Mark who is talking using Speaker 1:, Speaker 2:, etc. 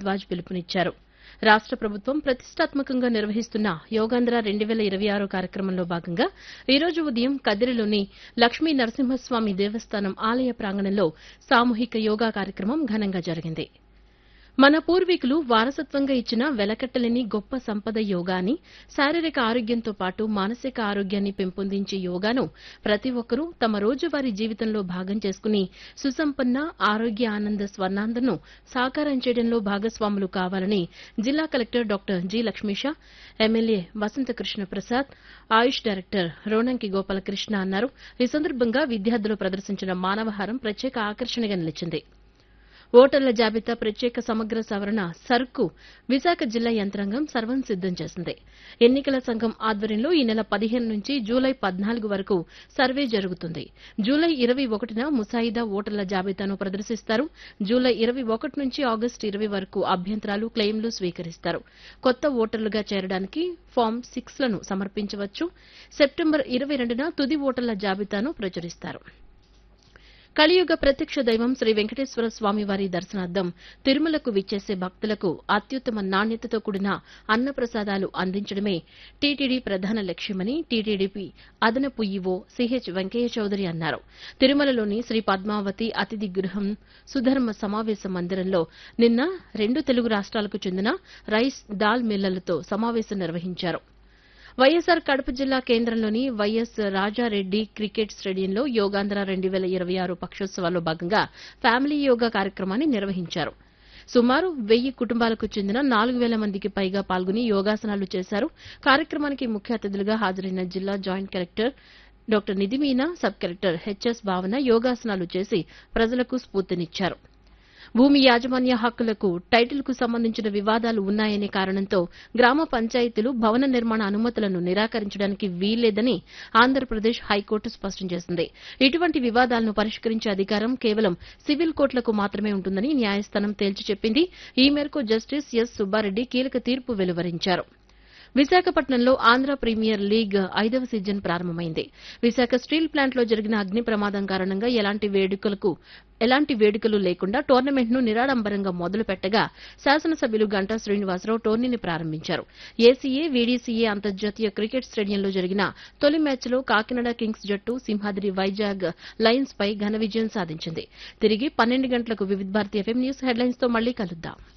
Speaker 1: భరద్వాజ్ పిలుపునిచ్చారు రాష్ట ప్రభుత్వం ప్రతిష్టాత్మకంగా నిర్వహిస్తున్న యోగాంధ్ర రెండు వేల ఇరవై ఆరు కార్యక్రమంలో భాగంగా ఈ రోజు ఉదయం కదిరిలోని లక్ష్మీ నరసింహస్వామి దేవస్థానం ఆలయ ప్రాంగణంలో సామూహిక యోగా కార్యక్రమం ఘనంగా జరిగింది మన పూర్వీకులు వారసత్వంగా ఇచ్చిన వెలకట్టలేని గొప్ప సంపద యోగా అని శారీరక ఆరోగ్యంతో పాటు మానసిక ఆరోగ్యాన్ని పెంపొందించే యోగాను ప్రతి ఒక్కరూ తమ రోజువారీ జీవితంలో భాగం చేసుకుని సుసంపన్న ఆరోగ్య ఆనంద స్వర్ణాందను సాకారం చేయడంలో భాగస్వాములు కావాలని జిల్లా collector doctor G Lakshmisha MLA Vasanthakrishna Prasad AYUSH director Ronanki Gopalakrishna అన్నారు ఈ సందర్భంగా విద్యార్థులు ప్రదర్శించిన మానవహారం ప్రత్యేక ఆకర్షణగా నిలిచింది ఓటర్ల జాబితా ప్రత్యేక సమగ్ర సవరణ సర్కు విశాఖ జిల్లా యంత్రాంగం సర్వం సిద్దం చేసింది ఎన్నికల సంఘం ఆధ్వర్యంలో ఈ నెల పదిహేను నుంచి జూలై పద్నాలుగు వరకు సర్వే జరుగుతుంది జూలై ఇరవై ఒకటిన ముసాయిదా ఓటర్ల జాబితాను ప్రదర్శిస్తారు జూలై ఇరవై ఒకటి నుంచి ఆగస్టు ఇరవై వరకు అభ్యంతరాలు క్లెయిమ్లు స్వీకరిస్తారు కొత్త ఓటర్లుగా చేరడానికి ఫామ్ సిక్స్ లను సమర్పించవచ్చు సెప్టెంబర్ ఇరవై రెండున తుది ఓటర్ల జాబితాను ప్రచురిస్తారు కలియుగ ప్రత్యక్ష దైవం శ్రీ వెంకటేశ్వర స్వామి వారి దర్శనార్థం తిరుమలకు విచ్చేసే భక్తులకు అత్యుత్తమ నాణ్యతతో కూడిన అన్నప్రసాదాలు అందించడమే టీటీడీ ప్రధాన లక్ష్యమని టీటీడీపీ అదనపు ఈవో సిహెచ్ వెంకయ్య చౌదరి అన్నారు తిరుమలలోని శ్రీ పద్మావతి అతిథి గృహం సుధర్మ సమావేశ మందిరంలో నిన్న రెండు తెలుగు రాష్ట్రాలకు చెందిన రైస్ దాల్ మిల్లలతో సమావేశం నిర్వహించారు వైఎస్సార్ కడప జిల్లా కేంద్రంలోని వైఎస్ రాజారెడ్డి క్రికెట్ స్టేడియంలో యోగాంధ్ర రెండు వేల ఇరవై ఆరు పక్షోత్సవాల్లో భాగంగా ఫ్యామిలీ యోగా కార్యక్రమాన్ని నిర్వహించారు సుమారు వెయ్యి కుటుంబాలకు చెందిన నాలుగు వేల మందికి పైగా పాల్గొని యోగాసనాలు చేశారు కార్యక్రమానికి ముఖ్య అతిథులుగా హాజరైన జిల్లా joint collector doctor Nidhi Meena sub collector HS Bhavana యోగాసనాలు చేసి ప్రజలకు స్ఫూర్తినిచ్చారు భూమి యాజమాన్య హక్కులకు టైటిల్కు సంబంధించిన వివాదాలు ఉన్నాయనే కారణంతో గ్రామ పంచాయతీలు భవన నిర్మాణ అనుమతులను నిరాకరించడానికి వీల్లేదని ఆంధ్రప్రదేశ్ హైకోర్టు స్పష్టం చేసింది ఇటువంటి వివాదాలను పరిష్కరించే అధికారం కేవలం సివిల్ కోర్టులకు మాత్రమే ఉంటుందని న్యాయస్థానం తేల్చి చెప్పింది ఈ మేరకు జస్టిస్ ఎస్ సుబ్బారెడ్డి కీలక తీర్పు వెలువరించారు విశాఖపట్నంలో ఆంధ్ర ప్రీమియర్ లీగ్ ఐదవ సీజన్ ప్రారంభమైంది విశాఖ స్టీల్ ప్లాంట్లో జరిగిన అగ్ని ప్రమాదం కారణంగా ఎలాంటి వేడుకలకు ఎలాంటి వేడుకలు లేకుండా టోర్నమెంట్ను నిరాడంబరంగా మొదలు పెట్టగా శాసనసభ్యులు గంటా శ్రీనివాసరావు టోర్నీని ప్రారంభించారు ఏసీఏ వీడీసీఏ అంతర్జాతీయ క్రికెట్ స్టేడియంలో జరిగిన తొలి మ్యాచ్లో కాకినాడ కింగ్స్ జట్టు సింహాద్రి వైజాగ్ లయన్స్ పై ఘన విజయం సాధించింది తిరిగి పన్నెండు గంటలకు వివిధ భారతి ఎఫ్ఎం న్యూస్ హెడ్లైన్స్ తో మళ్లీ కలుద్దాం